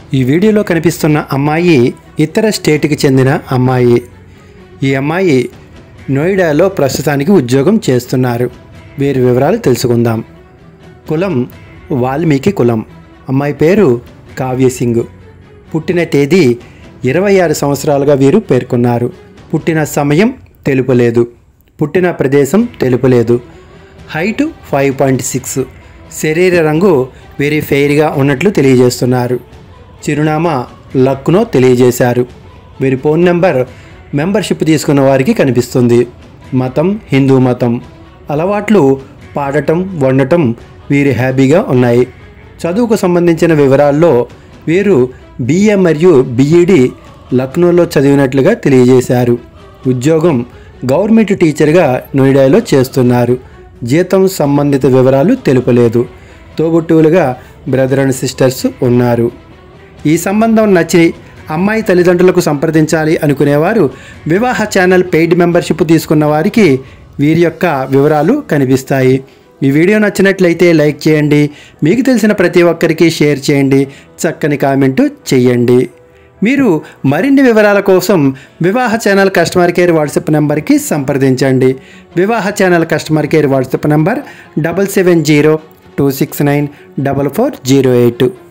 ఈ వీడియోలో కనిపిస్తున్న అమ్మాయి ఇతర స్టేట్కి చెందిన అమ్మాయి ఈ అమ్మాయి నోయిడాలో ప్రస్తుతానికి ఉద్యోగం చేస్తున్నారు వీరి వివరాలు తెలుసుకుందాం కులం వాల్మీకి కులం అమ్మాయి పేరు కావ్య సింగ్ పుట్టిన తేదీ ఇరవై ఆరు సంవత్సరాలుగా వీరు పేర్కొన్నారు పుట్టిన సమయం తెలుపలేదు పుట్టిన ప్రదేశం తెలుపలేదు హైట్ ఫైవ్ పాయింట్ సిక్స్ శరీర రంగు వెరీ ఫెయిర్గా ఉన్నట్లు తెలియజేస్తున్నారు చిరునామా లక్నో తెలియజేశారు వీరి ఫోన్ నెంబర్ మెంబర్షిప్ తీసుకున్న వారికి కనిపిస్తుంది మతం హిందూ మతం అలవాట్లు పాడటం వండటం వీరి హ్యాబీగా ఉన్నాయి చదువుకు సంబంధించిన వివరాల్లో వీరు బిఏ మరియు బిఈడి లక్నోలో చదివినట్లుగా తెలియజేశారు ఉద్యోగం గవర్నమెంట్ టీచర్గా నోయిడాలో చేస్తున్నారు జీతం సంబంధిత వివరాలు తెలుపలేదు తోబుట్టువులుగా బ్రదర్ అండ్ సిస్టర్స్ ఉన్నారు ఈ సంబంధం నచ్చి అమ్మాయి తల్లిదండ్రులకు సంప్రదించాలి అనుకునేవారు వివాహ ఛానల్ పెయిడ్ మెంబర్షిప్ తీసుకున్న వారికి వీరి యొక్క వివరాలు కనిపిస్తాయి ఈ వీడియో నచ్చినట్లయితే లైక్ చేయండి మీకు తెలిసిన ప్రతి ఒక్కరికి షేర్ చేయండి చక్కని కామెంటు చేయండి మీరు మరిన్ని వివరాల కోసం వివాహ ఛానల్ కస్టమర్ కేర్ వాట్సాప్ నెంబర్కి సంప్రదించండి వివాహ channel customer care WhatsApp number double seven zero two six nine double four zero eight